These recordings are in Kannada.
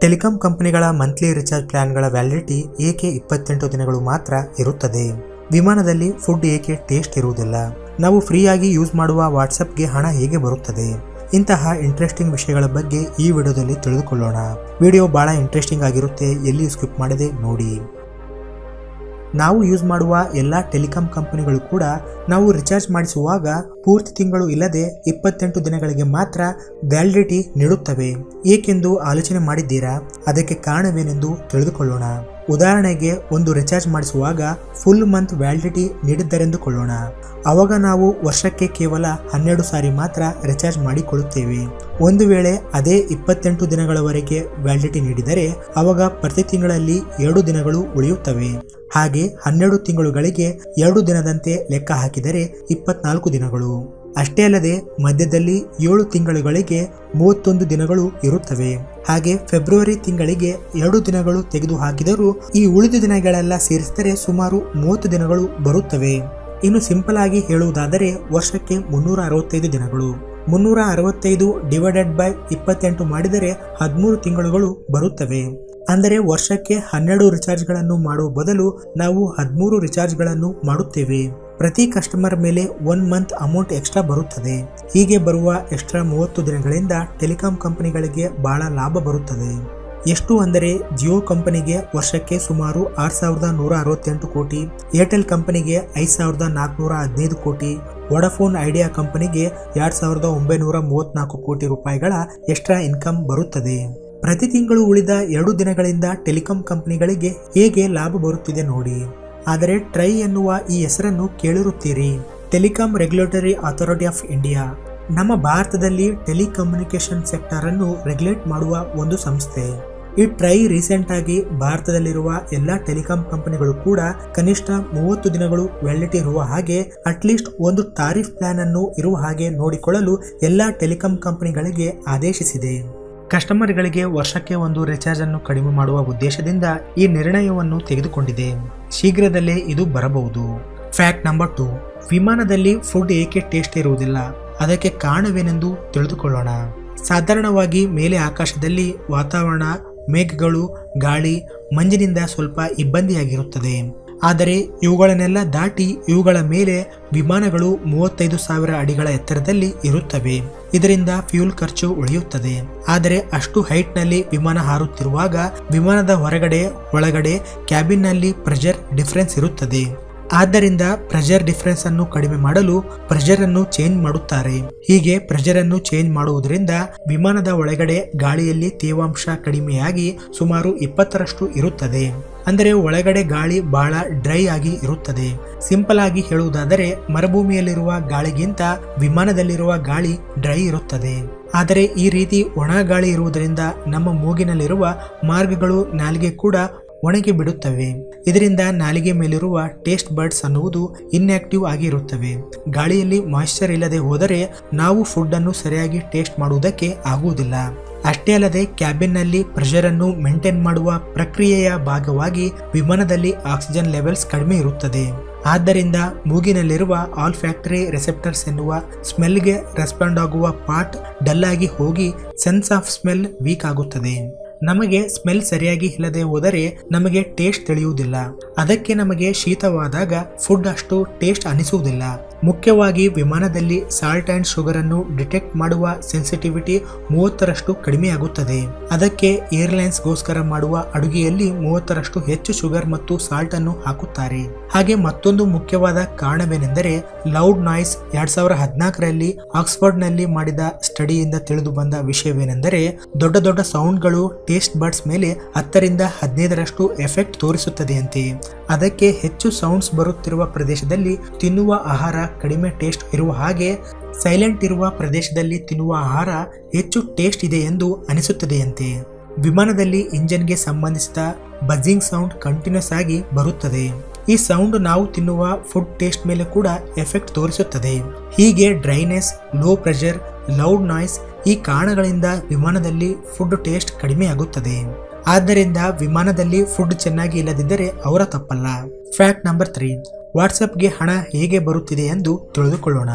ಟೆಲಿಕಾಂ ಕಂಪನಿಗಳ ಮಂತ್ಲಿ ರಿಚಾರ್ಜ್ ಪ್ಲಾನ್ಗಳ ವ್ಯಾಲಿಡಿಟಿ ಏಕೆ ಇಪ್ಪತ್ತೆಂಟು ದಿನಗಳು ಮಾತ್ರ ಇರುತ್ತದೆ ವಿಮಾನದಲ್ಲಿ ಫುಡ್ ಏಕೆ ಟೇಸ್ಟ್ ಇರುವುದಿಲ್ಲ ನಾವು ಫ್ರೀಯಾಗಿ ಯೂಸ್ ಮಾಡುವ ವಾಟ್ಸಪ್ಗೆ ಹಣ ಹೇಗೆ ಬರುತ್ತದೆ ಇಂತಹ ಇಂಟ್ರೆಸ್ಟಿಂಗ್ ವಿಷಯಗಳ ಬಗ್ಗೆ ಈ ವಿಡಿಯೋದಲ್ಲಿ ತಿಳಿದುಕೊಳ್ಳೋಣ ವಿಡಿಯೋ ಬಹಳ ಇಂಟ್ರೆಸ್ಟಿಂಗ್ ಆಗಿರುತ್ತೆ ಎಲ್ಲಿ ಸ್ಕಿಪ್ ಮಾಡದೆ ನೋಡಿ ನಾವು ಯೂಸ್ ಮಾಡುವ ಎಲ್ಲ ಟೆಲಿಕಾಂ ಕಂಪನಿಗಳು ಕೂಡ ನಾವು ರಿಚಾರ್ಜ್ ಮಾಡಿಸುವಾಗ ಪೂರ್ತಿ ತಿಂಗಳು ಇಲ್ಲದೆ ಇಪ್ಪತ್ತೆಂಟು ದಿನಗಳಿಗೆ ಮಾತ್ರ ವ್ಯಾಲಿಡಿಟಿ ನೀಡುತ್ತವೆ ಏಕೆಂದು ಆಲೋಚನೆ ಮಾಡಿದ್ದೀರಾ ಅದಕ್ಕೆ ಕಾರಣವೇನೆಂದು ತಿಳಿದುಕೊಳ್ಳೋಣ ಉದಾಹರಣೆಗೆ ಒಂದು ರಿಚಾರ್ಜ್ ಮಾಡಿಸುವಾಗ ಫುಲ್ ಮಂತ್ ವ್ಯಾಲಿಡಿಟಿ ನೀಡಿದ್ದರೆಂದುಕೊಳ್ಳೋಣ ಅವಾಗ ನಾವು ವರ್ಷಕ್ಕೆ ಕೇವಲ ಹನ್ನೆರಡು ಸಾರಿ ಮಾತ್ರ ರಿಚಾರ್ಜ್ ಮಾಡಿಕೊಳ್ಳುತ್ತೇವೆ ಒಂದು ವೇಳೆ ಅದೇ ಇಪ್ಪತ್ತೆಂಟು ದಿನಗಳವರೆಗೆ ವ್ಯಾಲಿಡಿಟಿ ನೀಡಿದರೆ ಅವಾಗ ಪ್ರತಿ ತಿಂಗಳಲ್ಲಿ ಎರಡು ದಿನಗಳು ಉಳಿಯುತ್ತವೆ ಹಾಗೆ ಹನ್ನೆರಡು ತಿಂಗಳುಗಳಿಗೆ ಎರಡು ದಿನದಂತೆ ಲೆಕ್ಕ ಹಾಕಿದರೆ ಇಪ್ಪತ್ನಾಲ್ಕು ದಿನಗಳು ಅಷ್ಟೇ ಅಲ್ಲದೆ ಮಧ್ಯದಲ್ಲಿ ಏಳು ತಿಂಗಳುಗಳಿಗೆ ಮೂವತ್ತೊಂದು ದಿನಗಳು ಇರುತ್ತವೆ ಹಾಗೆ ಫೆಬ್ರವರಿ ತಿಂಗಳಿಗೆ ಎರಡು ದಿನಗಳು ತೆಗೆದು ಹಾಕಿದರೂ ಈ ಉಳಿದ ದಿನಗಳೆಲ್ಲ ಸೇರಿಸಿದರೆ ಸುಮಾರು ಮೂವತ್ತು ದಿನಗಳು ಬರುತ್ತವೆ ಇನ್ನು ಸಿಂಪಲ್ ಆಗಿ ಹೇಳುವುದಾದರೆ ವರ್ಷಕ್ಕೆ ಮುನ್ನೂರ ಅರವತ್ತೈದು ದಿನಗಳು ಮುನ್ನೂರ ಅರವತ್ತೈದು ಡಿವೈಡೆಡ್ ಬೈ ಇಪ್ಪತ್ತೆಂಟು ಮಾಡಿದರೆ ಹದಿಮೂರು ತಿಂಗಳುಗಳು ಬರುತ್ತವೆ ಅಂದರೆ ವರ್ಷಕ್ಕೆ ಹನ್ನೆರಡು ರಿಚಾರ್ಜ್ಗಳನ್ನು ಮಾಡುವ ಬದಲು ನಾವು ಹದಿಮೂರು ರಿಚಾರ್ಜ್ಗಳನ್ನು ಮಾಡುತ್ತೇವೆ ಪ್ರತಿ ಕಸ್ಟಮರ್ ಮೇಲೆ ಒನ್ ಮಂತ್ ಅಮೌಂಟ್ ಎಕ್ಸ್ಟ್ರಾ ಬರುತ್ತದೆ ಹೀಗೆ ಬರುವ ಎಕ್ಸ್ಟ್ರಾ ಮೂವತ್ತು ದಿನಗಳಿಂದ ಟೆಲಿಕಾಂ ಕಂಪನಿಗಳಿಗೆ ಬಹಳ ಲಾಭ ಬರುತ್ತದೆ ಎಷ್ಟು ಅಂದರೆ ಜಿಯೋ ಕಂಪನಿಗೆ ವರ್ಷಕ್ಕೆ ಸುಮಾರು ಆರು ಸಾವಿರದ ನೂರ ಅರವತ್ತೆಂಟು ಕೋಟಿ ಏರ್ಟೆಲ್ ಕಂಪನಿಗೆ ಐದು ಸಾವಿರದ ನಾಲ್ಕುನೂರ ಹದಿನೈದು ಕೋಟಿ ವೊಡಫೋನ್ ಐಡಿಯಾ ಕಂಪನಿಗೆ ಎರಡ್ ಸಾವಿರದ ಒಂಬೈನೂರ ಮೂವತ್ನಾಲ್ಕು ಕೋಟಿ ರೂಪಾಯಿಗಳ ಎಕ್ಸ್ಟ್ರಾ ಇನ್ಕಮ್ ಬರುತ್ತದೆ ಪ್ರತಿ ತಿಂಗಳು ಉಳಿದ ಎರಡು ದಿನಗಳಿಂದ ಟೆಲಿಕಾಂ ಕಂಪನಿಗಳಿಗೆ ಹೇಗೆ ಲಾಭ ಬರುತ್ತಿದೆ ನೋಡಿ ಆದರೆ ಟ್ರೈ ಎನ್ನುವ ಈ ಹೆಸರನ್ನು ಕೇಳಿರುತ್ತೀರಿ telecom regulatory authority of India ನಮ್ಮ ಭಾರತದಲ್ಲಿ ಟೆಲಿಕಮ್ಯುನಿಕೇಶನ್ ಸೆಕ್ಟರ್ ಅನ್ನು ರೆಗ್ಯುಲೇಟ್ ಮಾಡುವ ಒಂದು ಸಂಸ್ಥೆ ಈ ಟ್ರೈ ರೀಸೆಂಟ್ ಆಗಿ ಭಾರತದಲ್ಲಿರುವ ಎಲ್ಲ ಟೆಲಿಕಾಂ ಕಂಪನಿಗಳು ಕೂಡ ಕನಿಷ್ಠ ಮೂವತ್ತು ದಿನಗಳು ವ್ಯಾಲಿಡಿಟಿ ಇರುವ ಹಾಗೆ ಅಟ್ಲೀಸ್ಟ್ ಒಂದು ತಾರೀಫ್ ಪ್ಲಾನ್ ಅನ್ನು ಇರುವ ಹಾಗೆ ನೋಡಿಕೊಳ್ಳಲು ಎಲ್ಲ ಟೆಲಿಕಾಂ ಕಂಪನಿಗಳಿಗೆ ಆದೇಶಿಸಿದೆ ಕಸ್ಟಮರ್ಗಳಿಗೆ ವರ್ಷಕ್ಕೆ ಒಂದು ರಿಚಾರ್ಜ್ ಅನ್ನು ಕಡಿಮೆ ಮಾಡುವ ಉದ್ದೇಶದಿಂದ ಈ ನಿರ್ಣಯವನ್ನು ತೆಗೆದುಕೊಂಡಿದೆ ಶೀಘ್ರದಲ್ಲೇ ಇದು ಬರಬಹುದು ಫ್ಯಾಕ್ಟ್ ನಂಬರ್ ಟು ವಿಮಾನದಲ್ಲಿ ಫುಡ್ ಏಕೆ ಟೇಸ್ಟ್ ಇರುವುದಿಲ್ಲ ಅದಕ್ಕೆ ಕಾರಣವೇನೆಂದು ತಿಳಿದುಕೊಳ್ಳೋಣ ಸಾಧಾರಣವಾಗಿ ಮೇಲೆ ಆಕಾಶದಲ್ಲಿ ವಾತಾವರಣ ಮೇಘಗಳು ಗಾಳಿ ಮಂಜಿನಿಂದ ಸ್ವಲ್ಪ ಇಬ್ಬಂದಿಯಾಗಿರುತ್ತದೆ ಆದರೆ ಇವುಗಳನ್ನೆಲ್ಲ ದಾಟಿ ಇವುಗಳ ಮೇಲೆ ವಿಮಾನಗಳು ಮೂವತ್ತೈದು ಸಾವಿರ ಅಡಿಗಳ ಎತ್ತರದಲ್ಲಿ ಇರುತ್ತವೆ ಇದರಿಂದ ಫ್ಯೂಲ್ ಖರ್ಚು ಉಳಿಯುತ್ತದೆ ಆದರೆ ಅಷ್ಟು ಹೈಟ್ನಲ್ಲಿ ವಿಮಾನ ಹಾರುತ್ತಿರುವಾಗ ವಿಮಾನದ ಹೊರಗಡೆ ಒಳಗಡೆ ಕ್ಯಾಬಿನ್ನಲ್ಲಿ ಪ್ರೆಷರ್ ಡಿಫರೆನ್ಸ್ ಇರುತ್ತದೆ ಆದ್ದರಿಂದ ಪ್ರೆಷರ್ ಡಿಫರೆನ್ಸ್ ಅನ್ನು ಕಡಿಮೆ ಮಾಡಲು ಪ್ರೆಷರ್ ಅನ್ನು ಚೇಂಜ್ ಮಾಡುತ್ತಾರೆ ಹೀಗೆ ಪ್ರೆಷರ್ ಅನ್ನು ಚೇಂಜ್ ಮಾಡುವುದರಿಂದ ವಿಮಾನದ ಒಳಗಡೆ ಗಾಳಿಯಲ್ಲಿ ತೇವಾಂಶ ಕಡಿಮೆಯಾಗಿ ಸುಮಾರು ಇಪ್ಪತ್ತರಷ್ಟು ಇರುತ್ತದೆ ಅಂದರೆ ಒಳಗಡೆ ಗಾಳಿ ಬಹಳ ಡ್ರೈ ಆಗಿ ಇರುತ್ತದೆ ಸಿಂಪಲ್ ಆಗಿ ಹೇಳುವುದಾದರೆ ಮರುಭೂಮಿಯಲ್ಲಿರುವ ಗಾಳಿಗಿಂತ ವಿಮಾನದಲ್ಲಿರುವ ಗಾಳಿ ಡ್ರೈ ಇರುತ್ತದೆ ಆದರೆ ಈ ರೀತಿ ಒಣ ಗಾಳಿ ಇರುವುದರಿಂದ ನಮ್ಮ ಮೂಗಿನಲ್ಲಿರುವ ಮಾರ್ಗಗಳು ನಾಲಿಗೆ ಕೂಡ ಒಣಗಿ ಬಿಡುತ್ತವೆ ಇದರಿಂದ ನಾಲಿಗೆ ಮೇಲಿರುವ ಟೇಸ್ಟ್ ಬರ್ಡ್ಸ್ ಅನ್ನುವುದು ಇನ್ಆಕ್ಟಿವ್ ಆಗಿ ಇರುತ್ತವೆ ಗಾಳಿಯಲ್ಲಿ ಮಾಯಿಶ್ಚರ್ ಇಲ್ಲದೆ ಹೋದರೆ ನಾವು ಫುಡ್ ಅನ್ನು ಸರಿಯಾಗಿ ಟೇಸ್ಟ್ ಮಾಡುವುದಕ್ಕೆ ಆಗುವುದಿಲ್ಲ ಅಷ್ಟೇ ಅಲ್ಲದೆ ಕ್ಯಾಬಿನ್ನಲ್ಲಿ ಪ್ರೆಷರ್ ಅನ್ನು ಮೇಂಟೈನ್ ಮಾಡುವ ಪ್ರಕ್ರಿಯೆಯ ಭಾಗವಾಗಿ ವಿಮಾನದಲ್ಲಿ ಆಕ್ಸಿಜನ್ ಲೆವೆಲ್ಸ್ ಕಡಿಮೆ ಇರುತ್ತದೆ ಆದ್ದರಿಂದ ಮೂಗಿನಲ್ಲಿರುವ ಆಲ್ ಫ್ಯಾಕ್ಟರಿ ರೆಸೆಪ್ಟರ್ಸ್ ಎನ್ನುವ ಸ್ಮೆಲ್ಗೆ ರೆಸ್ಪಾಂಡ್ ಆಗುವ ಪಾರ್ಟ್ ಡಲ್ ಆಗಿ ಹೋಗಿ ಸೆನ್ಸ್ ಆಫ್ ಸ್ಮೆಲ್ ವೀಕ್ ಆಗುತ್ತದೆ ನಮಗೆ ಸ್ಮೆಲ್ ಸರಿಯಾಗಿ ಇಲ್ಲದೆ ಹೋದರೆ ನಮಗೆ ಟೇಸ್ಟ್ ತಿಳಿಯುವುದಿಲ್ಲ ಅದಕ್ಕೆ ನಮಗೆ ಶೀತವಾದಾಗ ಫುಡ್ ಅಷ್ಟು ಟೇಸ್ಟ್ ಅನಿಸುವುದಿಲ್ಲ ಮುಖ್ಯವಾಗಿ ವಿಮಾನದಲ್ಲಿ ಸಾಲ್ಟ್ ಅಂಡ್ ಶುಗರ್ ಅನ್ನು ಡಿಟೆಕ್ಟ್ ಮಾಡುವ ಸೆನ್ಸಿಟಿವಿಟಿ ಮೂವತ್ತರಷ್ಟು ಕಡಿಮೆಯಾಗುತ್ತದೆ ಅದಕ್ಕೆ ಏರ್ಲೈನ್ಸ್ ಗೋಸ್ಕರ ಮಾಡುವ ಅಡುಗೆಯಲ್ಲಿ ಮೂವತ್ತರಷ್ಟು ಹೆಚ್ಚು ಶುಗರ್ ಮತ್ತು ಸಾಲ್ಟ್ ಅನ್ನು ಹಾಕುತ್ತಾರೆ ಹಾಗೆ ಮತ್ತೊಂದು ಮುಖ್ಯವಾದ ಕಾರಣವೇನೆಂದರೆ ಲೌಡ್ ನಾಯ್ಸ್ ಎರಡ್ ಸಾವಿರ ಹದಿನಾಲ್ಕರಲ್ಲಿ ಆಕ್ಸ್ಫರ್ಡ್ ನಲ್ಲಿ ಮಾಡಿದ ಸ್ಟಡಿಯಿಂದ ತಿಳಿದು ಬಂದ ವಿಷಯವೇನೆಂದರೆ ದೊಡ್ಡ ದೊಡ್ಡ ಸೌಂಡ್ಗಳು ಟೇಸ್ಟ್ ಬರ್ಡ್ಸ್ ಮೇಲೆ ಹತ್ತರಿಂದ ಹದಿನೈದರಷ್ಟು ಎಫೆಕ್ಟ್ ತೋರಿಸುತ್ತದೆಯಂತೆ ಅದಕ್ಕೆ ಹೆಚ್ಚು ಸೌಂಡ್ಸ್ ಬರುತ್ತಿರುವ ಪ್ರದೇಶದಲ್ಲಿ ತಿನ್ನುವ ಆಹಾರ ಕಡಿಮೆ ಟೇಸ್ಟ್ ಇರುವ ಹಾಗೆ ಸೈಲೆಂಟ್ ಇರುವ ಪ್ರದೇಶದಲ್ಲಿ ತಿನ್ನುವ ಆಹಾರ ಹೆಚ್ಚು ಟೇಸ್ಟ್ ಇದೆ ಎಂದು ಅನಿಸುತ್ತದೆಯಂತೆ ವಿಮಾನದಲ್ಲಿ ಇಂಜಿನ್ಗೆ ಸಂಬಂಧಿಸಿದ ಬಜ್ಜಿಂಗ್ ಸೌಂಡ್ ಕಂಟಿನ್ಯೂಸ್ ಆಗಿ ಬರುತ್ತದೆ ಈ ಸೌಂಡ್ ನಾವು ತಿನ್ನುವ ಫುಡ್ ಟೇಸ್ಟ್ ಮೇಲೆ ಕೂಡ ಎಫೆಕ್ಟ್ ತೋರಿಸುತ್ತದೆ ಹೀಗೆ dryness low pressure loud noise ಈ ಕಾರಣಗಳಿಂದ ವಿಮಾನದಲ್ಲಿ ಫುಡ್ ಟೇಸ್ಟ್ ಕಡಿಮೆಯಾಗುತ್ತದೆ ಆದ್ದರಿಂದ ವಿಮಾನದಲ್ಲಿ ಫುಡ್ ಚೆನ್ನಾಗಿ ಇಲ್ಲದಿದ್ದರೆ ಅವರ ತಪ್ಪಲ್ಲ ಫ್ಯಾಕ್ಟ್ ನಂಬರ್ ತ್ರೀ ವಾಟ್ಸಪ್ಗೆ ಹಣ ಹೇಗೆ ಬರುತ್ತಿದೆ ಎಂದು ತಿಳಿದುಕೊಳ್ಳೋಣ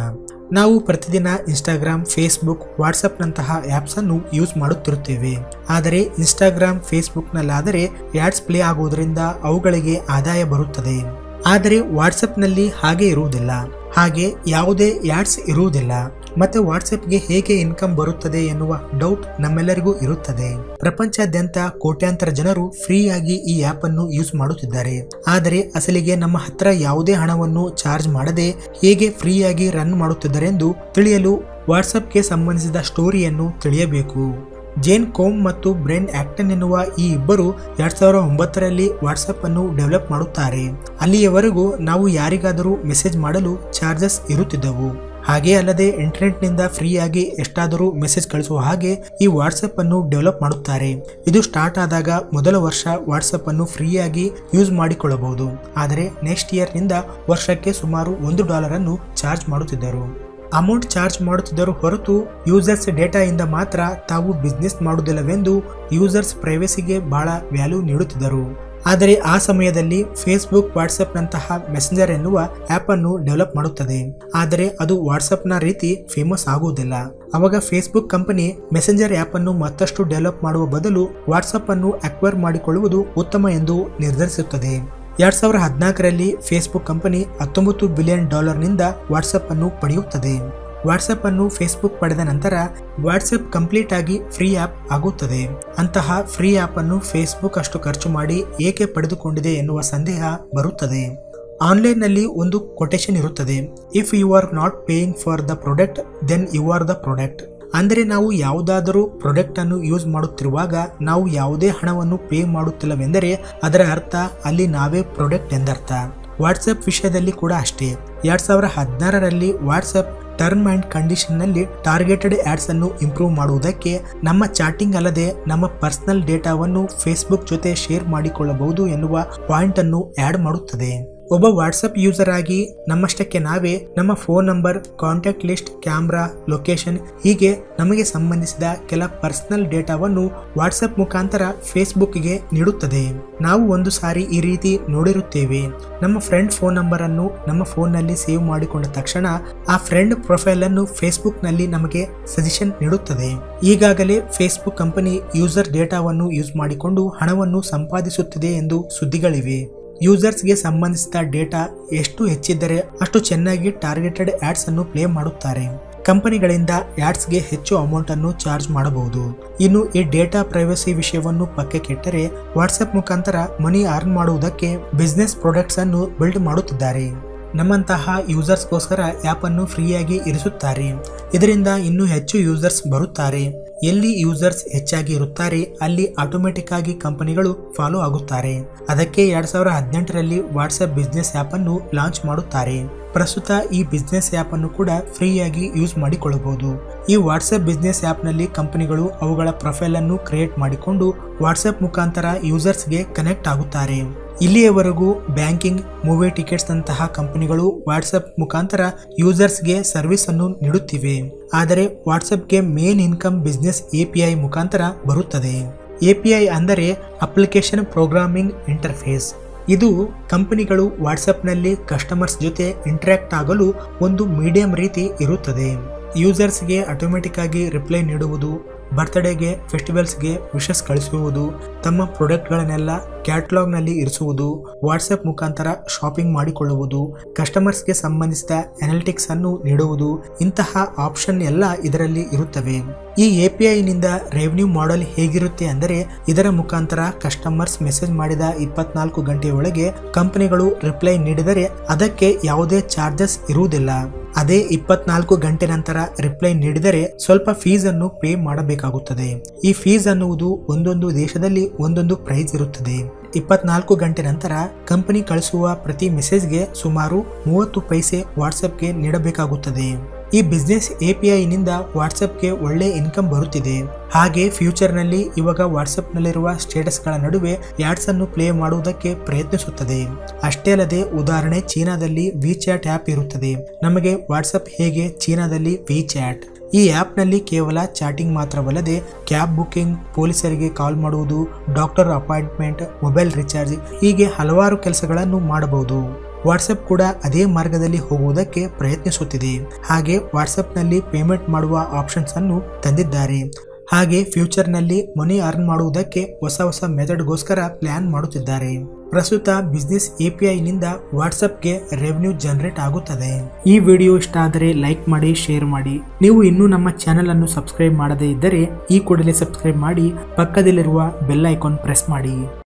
ನಾವು ಪ್ರತಿದಿನ ಇನ್ಸ್ಟಾಗ್ರಾಮ್ ಫೇಸ್ಬುಕ್ ವಾಟ್ಸಪ್ನಂತಹ ಆ್ಯಪ್ಸನ್ನು ಯೂಸ್ ಮಾಡುತ್ತಿರುತ್ತೇವೆ ಆದರೆ ಇನ್ಸ್ಟಾಗ್ರಾಮ್ ಫೇಸ್ಬುಕ್ನಲ್ಲಾದರೆ ಆ್ಯಡ್ಸ್ ಪ್ಲೇ ಆಗುವುದರಿಂದ ಅವುಗಳಿಗೆ ಆದಾಯ ಬರುತ್ತದೆ ಆದರೆ ವಾಟ್ಸಪ್ನಲ್ಲಿ ಹಾಗೆ ಇರುವುದಿಲ್ಲ ಹಾಗೆ ಯಾವುದೇ ಆ್ಯಡ್ಸ್ ಇರುವುದಿಲ್ಲ ಮತ್ತೆ ವಾಟ್ಸಪ್ಗೆ ಹೇಗೆ ಇನ್ಕಮ್ ಬರುತ್ತದೆ ಎನ್ನುವ ಡೌಟ್ ನಮ್ಮೆಲ್ಲರಿಗೂ ಇರುತ್ತದೆ ಪ್ರಪಂಚಾದ್ಯಂತ ಕೋಟ್ಯಾಂತರ ಜನರು ಫ್ರೀಯಾಗಿ ಈ ಆ್ಯಪ್ ಅನ್ನು ಯೂಸ್ ಮಾಡುತ್ತಿದ್ದಾರೆ ಆದರೆ ಅಸಲಿಗೆ ನಮ್ಮ ಹತ್ರ ಯಾವುದೇ ಹಣವನ್ನು ಚಾರ್ಜ್ ಮಾಡದೆ ಹೇಗೆ ಫ್ರೀಯಾಗಿ ರನ್ ಮಾಡುತ್ತಿದ್ದಾರೆಂದು ತಿಳಿಯಲು ವಾಟ್ಸಪ್ಗೆ ಸಂಬಂಧಿಸಿದ ಸ್ಟೋರಿಯನ್ನು ತಿಳಿಯಬೇಕು ಜೇನ್ ಕೋಮ್ ಮತ್ತು ಬ್ರೆನ್ ಆಕ್ಟನ್ ಎನ್ನುವ ಈ ಇಬ್ಬರು ಎರಡ್ ಸಾವಿರದ ಒಂಬತ್ತರಲ್ಲಿ ವಾಟ್ಸಪ್ ಅನ್ನು ಡೆವಲಪ್ ಮಾಡುತ್ತಾರೆ ಅಲ್ಲಿಯವರೆಗೂ ನಾವು ಯಾರಿಗಾದರೂ ಮೆಸೇಜ್ ಮಾಡಲು ಚಾರ್ಜಸ್ ಇರುತ್ತಿದ್ದವು ಹಾಗೆ ಅಲ್ಲದೆ ಇಂಟರ್ನೆಟ್ನಿಂದ ಫ್ರೀಯಾಗಿ ಎಷ್ಟಾದರೂ ಮೆಸೇಜ್ ಕಳಿಸುವ ಹಾಗೆ ಈ ವಾಟ್ಸಪ್ ಅನ್ನು ಡೆವಲಪ್ ಮಾಡುತ್ತಾರೆ ಇದು ಸ್ಟಾರ್ಟ್ ಆದಾಗ ಮೊದಲ ವರ್ಷ ವಾಟ್ಸಪ್ ಅನ್ನು ಫ್ರೀಯಾಗಿ ಯೂಸ್ ಮಾಡಿಕೊಳ್ಳಬಹುದು ಆದರೆ ನೆಕ್ಸ್ಟ್ ಇಯರ್ನಿಂದ ವರ್ಷಕ್ಕೆ ಸುಮಾರು ಒಂದು ಡಾಲರ್ ಅನ್ನು ಚಾರ್ಜ್ ಮಾಡುತ್ತಿದ್ದರು ಅಮೌಂಟ್ ಚಾರ್ಜ್ ಮಾಡುತ್ತಿದ್ದರು ಹೊರತು ಯೂಸರ್ಸ್ ಡೇಟಾ ಇಂದ ಮಾತ್ರ ತಾವು ಬಿಸ್ನೆಸ್ ಮಾಡುವುದಿಲ್ಲವೆಂದು ಯೂಸರ್ಸ್ ಪ್ರೈವಸಿಗೆ ಬಹಳ ವ್ಯಾಲ್ಯೂ ನೀಡುತ್ತಿದ್ದರು ಆದರೆ ಆ ಸಮಯದಲ್ಲಿ ಫೇಸ್ಬುಕ್ ವಾಟ್ಸಪ್ನಂತಹ ಮೆಸೆಂಜರ್ ಎನ್ನುವ ಆ್ಯಪ್ ಅನ್ನು ಡೆವಲಪ್ ಮಾಡುತ್ತದೆ ಆದರೆ ಅದು ವಾಟ್ಸಪ್ನ ರೀತಿ ಫೇಮಸ್ ಆಗುವುದಿಲ್ಲ ಅವಾಗ ಫೇಸ್ಬುಕ್ ಕಂಪನಿ ಮೆಸೆಂಜರ್ ಆ್ಯಪ್ ಅನ್ನು ಮತ್ತಷ್ಟು ಡೆವಲಪ್ ಮಾಡುವ ಬದಲು ವಾಟ್ಸಪ್ ಅನ್ನು ಅಕ್ವೈರ್ ಮಾಡಿಕೊಳ್ಳುವುದು ಉತ್ತಮ ಎಂದು ನಿರ್ಧರಿಸುತ್ತದೆ ಎರಡ್ ಸಾವಿರದ ಹದಿನಾಲ್ಕರಲ್ಲಿ ಫೇಸ್ಬುಕ್ ಕಂಪನಿ ಹತ್ತೊಂಬತ್ತು ಬಿಲಿಯನ್ ಡಾಲರ್ನಿಂದ ವಾಟ್ಸಪ್ ಅನ್ನು ಪಡೆಯುತ್ತದೆ ವಾಟ್ಸಪ್ ಅನ್ನು ಫೇಸ್ಬುಕ್ ಪಡೆದ ನಂತರ ವಾಟ್ಸಪ್ ಕಂಪ್ಲೀಟ್ ಆಗಿ ಫ್ರೀ ಆ್ಯಪ್ ಆಗುತ್ತದೆ ಅಂತಹ ಫ್ರೀ ಆ್ಯಪ್ ಅನ್ನು ಫೇಸ್ಬುಕ್ ಅಷ್ಟು ಖರ್ಚು ಮಾಡಿ ಏಕೆ ಪಡೆದುಕೊಂಡಿದೆ ಎನ್ನುವ ಸಂದೇಹ ಬರುತ್ತದೆ ಆನ್ಲೈನ್ನಲ್ಲಿ ಒಂದು ಕೊಟೇಶನ್ ಇರುತ್ತದೆ if you are not paying for the product then you are the product ಅಂದರೆ ನಾವು ಯಾವುದಾದರೂ ಪ್ರಾಡಕ್ಟ್ ಅನ್ನು ಯೂಸ್ ಮಾಡುತ್ತಿರುವಾಗ ನಾವು ಯಾವುದೇ ಹಣವನ್ನು ಪೇ ಮಾಡುತ್ತಿಲ್ಲವೆಂದರೆ ಅದರ ಅರ್ಥ ಅಲ್ಲಿ ನಾವೇ ಪ್ರಾಡಕ್ಟ್ ಎಂದರ್ಥ ವಾಟ್ಸಪ್ ವಿಷಯದಲ್ಲಿ ಕೂಡ ಅಷ್ಟೇ ಎರಡ್ ಸಾವಿರದ ಹದಿನಾರರಲ್ಲಿ ವಾಟ್ಸಪ್ ಟರ್ಮ್ ಅಂಡ್ ಕಂಡೀಷನ್ನಲ್ಲಿ ಟಾರ್ಗೆಟೆಡ್ ಆಡ್ಸ್ ಅನ್ನು ಇಂಪ್ರೂವ್ ಮಾಡುವುದಕ್ಕೆ ನಮ್ಮ ಚಾಟಿಂಗ್ ಅಲ್ಲದೆ ನಮ್ಮ ಪರ್ಸನಲ್ ಡೇಟಾವನ್ನು ಫೇಸ್ಬುಕ್ ಜೊತೆ ಶೇರ್ ಮಾಡಿಕೊಳ್ಳಬಹುದು ಎನ್ನುವ ಪಾಯಿಂಟ್ ಅನ್ನು ಆಡ್ ಮಾಡುತ್ತದೆ ಒಬ್ಬ ವಾಟ್ಸಪ್ ಯೂಸರ್ ಆಗಿ ನಮ್ಮಷ್ಟಕ್ಕೆ ನಾವೇ ನಮ್ಮ phone number contact list camera location ಹೀಗೆ ನಮಗೆ ಸಂಬಂಧಿಸಿದ ಕೆಲ ಪರ್ಸನಲ್ ಡೇಟಾವನ್ನು ವಾಟ್ಸಪ್ ಮುಖಾಂತರ ಫೇಸ್ಬುಕ್ಗೆ ನೀಡುತ್ತದೆ ನಾವು ಒಂದು ಸಾರಿ ಈ ರೀತಿ ನೋಡಿರುತ್ತೇವೆ ನಮ್ಮ ಫ್ರೆಂಡ್ ಫೋನ್ ನಂಬರ್ ಅನ್ನು ನಮ್ಮ ಫೋನ್ನಲ್ಲಿ ಸೇವ್ ಮಾಡಿಕೊಂಡ ತಕ್ಷಣ ಆ ಫ್ರೆಂಡ್ ಪ್ರೊಫೈಲ್ ಅನ್ನು ಫೇಸ್ಬುಕ್ ನಲ್ಲಿ ನಮಗೆ ಸಜೆಷನ್ ನೀಡುತ್ತದೆ ಈಗಾಗಲೇ ಫೇಸ್ಬುಕ್ ಕಂಪನಿ ಯೂಸರ್ ಡೇಟಾವನ್ನು ಯೂಸ್ ಮಾಡಿಕೊಂಡು ಹಣವನ್ನು ಸಂಪಾದಿಸುತ್ತಿದೆ ಎಂದು ಸುದ್ದಿಗಳಿವೆ ಯೂಸರ್ಸ್ಗೆ ಸಂಬಂಧಿಸಿದ ಡೇಟಾ ಎಷ್ಟು ಹೆಚ್ಚಿದ್ದರೆ ಅಷ್ಟು ಚೆನ್ನಾಗಿ ಟಾರ್ಗೆಟೆಡ್ ಆಡ್ಸ್ ಅನ್ನು ಪ್ಲೇ ಮಾಡುತ್ತಾರೆ ಕಂಪನಿಗಳಿಂದ ಆಡ್ಸ್ಗೆ ಹೆಚ್ಚು ಅಮೌಂಟ್ ಅನ್ನು ಚಾರ್ಜ್ ಮಾಡಬಹುದು ಇನ್ನು ಈ ಡೇಟಾ ಪ್ರೈವಸಿ ವಿಷಯವನ್ನು ಪಕ್ಕಕ್ಕಿಟ್ಟರೆ ವಾಟ್ಸಪ್ ಮುಖಾಂತರ ಮನಿ ಅರ್ನ್ ಮಾಡುವುದಕ್ಕೆ ಬಿಸ್ನೆಸ್ ಪ್ರಾಡಕ್ಟ್ಸ್ ಅನ್ನು ಬಿಲ್ಡ್ ಮಾಡುತ್ತಿದ್ದಾರೆ ನಮ್ಮಂತಹ ಯೂಸರ್ಸ್ಗೋಸ್ಕರ ಆ್ಯಪ್ ಅನ್ನು ಫ್ರೀಯಾಗಿ ಇರಿಸುತ್ತಾರೆ ಇದರಿಂದ ಇನ್ನೂ ಹೆಚ್ಚು ಯೂಸರ್ಸ್ ಬರುತ್ತಾರೆ ಎಲ್ಲಿ ಯೂಸರ್ಸ್ ಹೆಚ್ಚಾಗಿ ಇರುತ್ತಾರೆ ಅಲ್ಲಿ ಆಟೋಮೆಟಿಕ್ ಆಗಿ ಕಂಪನಿಗಳು ಫಾಲೋ ಆಗುತ್ತಾರೆ ಅದಕ್ಕೆ ಎರಡ್ ಸಾವಿರದ ಹದಿನೆಂಟರಲ್ಲಿ ವಾಟ್ಸಪ್ ಬಿಸ್ನೆಸ್ ಆ್ಯಪ್ ಅನ್ನು ಲಾಂಚ್ ಮಾಡುತ್ತಾರೆ ಪ್ರಸ್ತುತ ಈ ಬಿಸ್ನೆಸ್ ಆ್ಯಪ್ ಅನ್ನು ಕೂಡ ಫ್ರೀಯಾಗಿ ಯೂಸ್ ಮಾಡಿಕೊಳ್ಳಬಹುದು ಈ ವಾಟ್ಸಪ್ ಬಿಸ್ನೆಸ್ ಆ್ಯಪ್ನಲ್ಲಿ ಕಂಪನಿಗಳು ಅವುಗಳ ಪ್ರೊಫೈಲ್ ಅನ್ನು ಕ್ರಿಯೇಟ್ ಮಾಡಿಕೊಂಡು ವಾಟ್ಸಪ್ ಮುಖಾಂತರ ಯೂಸರ್ಸ್ಗೆ ಕನೆಕ್ಟ್ ಆಗುತ್ತಾರೆ ಇಲ್ಲಿಯವರೆಗೂ ಬ್ಯಾಂಕಿಂಗ್ ಮೂವಿ ಟಿಕೆಟ್ಸ್ ನಂತಹ ಕಂಪನಿಗಳು ವಾಟ್ಸಪ್ ಮುಖಾಂತರ ಯೂಸರ್ಸ್ಗೆ ಸರ್ವಿಸ್ ಅನ್ನು ನೀಡುತ್ತಿವೆ ಆದರೆ ವಾಟ್ಸಪ್ಗೆ ಮೇನ್ ಇನ್ಕಮ್ ಬಿಸ್ನೆಸ್ ಎಪಿಐ ಮುಖಾಂತರ ಬರುತ್ತದೆ ಎಪಿಐ ಅಂದರೆ ಅಪ್ಲಿಕೇಶನ್ ಪ್ರೋಗ್ರಾಮಿಂಗ್ ಇಂಟರ್ಫೇಸ್ ಇದು ಕಂಪನಿಗಳು ವಾಟ್ಸಪ್ನಲ್ಲಿ ಕಸ್ಟಮರ್ಸ್ ಜೊತೆ ಇಂಟರಾಕ್ಟ್ ಆಗಲು ಒಂದು ಮೀಡಿಯಂ ರೀತಿ ಇರುತ್ತದೆ ಯೂಸರ್ಸ್ಗೆ ಆಟೋಮೆಟಿಕ್ ಆಗಿ ರಿಪ್ಲೈ ನೀಡುವುದು ಬರ್ತ್ಡೇಗೆ ಫೆಸ್ಟಿವಲ್ಸ್ಗೆ ವಿಶಸ್ ಕಳಿಸುವುದು ತಮ್ಮ ಪ್ರಾಡಕ್ಟ್ಗಳನ್ನೆಲ್ಲ ಕ್ಯಾಟ್ಲಾಗ್ನಲ್ಲಿ ಇರಿಸುವುದು ವಾಟ್ಸಪ್ ಮುಖಾಂತರ ಶಾಪಿಂಗ್ ಮಾಡಿಕೊಳ್ಳುವುದು ಕಸ್ಟಮರ್ಸ್ಗೆ ಸಂಬಂಧಿಸಿದ ಅನಾಲಿಟಿಕ್ಸ್ ಅನ್ನು ನೀಡುವುದು ಇಂತಹ ಆಪ್ಷನ್ ಎಲ್ಲ ಇದರಲ್ಲಿ ಇರುತ್ತವೆ ಈ ಎಪಿಐನಿಂದ ರೆವೆನ್ಯೂ ಮಾಡೆಲ್ ಹೇಗಿರುತ್ತೆ ಅಂದರೆ ಇದರ ಮುಖಾಂತರ ಕಸ್ಟಮರ್ಸ್ ಮೆಸೇಜ್ ಮಾಡಿದ ಇಪ್ಪತ್ನಾಲ್ಕು ಗಂಟೆಯೊಳಗೆ ಕಂಪನಿಗಳು ರಿಪ್ಲೈ ನೀಡಿದರೆ ಅದಕ್ಕೆ ಯಾವುದೇ ಚಾರ್ಜಸ್ ಇರುವುದಿಲ್ಲ ಅದೇ ಇಪ್ಪತ್ನಾಲ್ಕು ಗಂಟೆ ನಂತರ ರಿಪ್ಲೈ ನೀಡಿದರೆ ಸ್ವಲ್ಪ ಫೀಸ್ ಅನ್ನು ಪೇ ಮಾಡಬೇಕಾಗುತ್ತದೆ ಈ ಫೀಸ್ ಅನ್ನುವುದು ಒಂದೊಂದು ದೇಶದಲ್ಲಿ ಒಂದೊಂದು ಪ್ರೈಸ್ ಇರುತ್ತದೆ ಇಪ್ಪತ್ನಾಲ್ಕು ಗಂಟೆ ನಂತರ ಕಂಪನಿ ಕಳಿಸುವ ಪ್ರತಿ ಮೆಸೇಜ್ಗೆ ಸುಮಾರು ಮೂವತ್ತು ಪೈಸೆ ವಾಟ್ಸಪ್ಗೆ ನೀಡಬೇಕಾಗುತ್ತದೆ ಈ ಬಿಸ್ನೆಸ್ ಎಪಿಐನಿಂದ ವಾಟ್ಸಪ್ಗೆ ಒಳ್ಳೆ ಇನ್ಕಮ್ ಬರುತ್ತಿದೆ ಹಾಗೆ ಫ್ಯೂಚರ್ನಲ್ಲಿ ಇವಾಗ ವಾಟ್ಸಪ್ನಲ್ಲಿರುವ ಸ್ಟೇಟಸ್ಗಳ ನಡುವೆ ಆಡ್ಸ್ ಅನ್ನು ಪ್ಲೇ ಮಾಡುವುದಕ್ಕೆ ಪ್ರಯತ್ನಿಸುತ್ತದೆ ಅಷ್ಟೇ ಅಲ್ಲದೆ ಉದಾಹರಣೆ ಚೀನಾದಲ್ಲಿ ವಿ ಚಾಟ್ ಆ್ಯಪ್ ಇರುತ್ತದೆ ನಮಗೆ ವಾಟ್ಸಪ್ ಹೇಗೆ ಚೀನಾದಲ್ಲಿ ವಿ ಚಾಟ್ ಈ ಆ್ಯಪ್ನಲ್ಲಿ ಕೇವಲ ಚಾಟಿಂಗ್ ಮಾತ್ರವಲ್ಲದೆ ಕ್ಯಾಬ್ ಬುಕಿಂಗ್ ಪೊಲೀಸರಿಗೆ ಕಾಲ್ ಮಾಡುವುದು ಡಾಕ್ಟರ್ ಅಪಾಯಿಂಟ್ಮೆಂಟ್ ಮೊಬೈಲ್ ರಿಚಾರ್ಜ್ ಹೀಗೆ ಹಲವಾರು ಕೆಲಸಗಳನ್ನು ಮಾಡಬಹುದು ವಾಟ್ಸಪ್ ಕೂಡ ಅದೇ ಮಾರ್ಗದಲ್ಲಿ ಹೋಗುವುದಕ್ಕೆ ಪ್ರಯತ್ನಿಸುತ್ತಿದೆ ಹಾಗೆ ವಾಟ್ಸಪ್ನಲ್ಲಿ ಪೇಮೆಂಟ್ ಮಾಡುವ ಆಪ್ಷನ್ಸ್ ಅನ್ನು ತಂದಿದ್ದಾರೆ ಹಾಗೆ ಫ್ಯೂಚರ್ನಲ್ಲಿ ಮನಿ ಅರ್ನ್ ಮಾಡುವುದಕ್ಕೆ ಹೊಸ ಹೊಸ ಮೆಥಡ್ಗೋಸ್ಕರ ಪ್ಲಾನ್ ಮಾಡುತ್ತಿದ್ದಾರೆ ಪ್ರಸ್ತುತ ಬಿಸ್ನೆಸ್ ಎಪಿಐ ನಿಂದ ವಾಟ್ಸಪ್ಗೆ ರೆವೆನ್ಯೂ ಜನರೇಟ್ ಆಗುತ್ತದೆ ಈ ವಿಡಿಯೋ ಇಷ್ಟ ಆದರೆ ಲೈಕ್ ಮಾಡಿ ಶೇರ್ ಮಾಡಿ ನೀವು ಇನ್ನೂ ನಮ್ಮ ಚಾನೆಲ್ ಅನ್ನು ಸಬ್ಸ್ಕ್ರೈಬ್ ಮಾಡದೇ ಇದ್ದರೆ ಈ ಕೂಡಲೇ ಸಬ್ಸ್ಕ್ರೈಬ್ ಮಾಡಿ ಪಕ್ಕದಲ್ಲಿರುವ ಬೆಲ್ ಐಕಾನ್ ಪ್ರೆಸ್ ಮಾಡಿ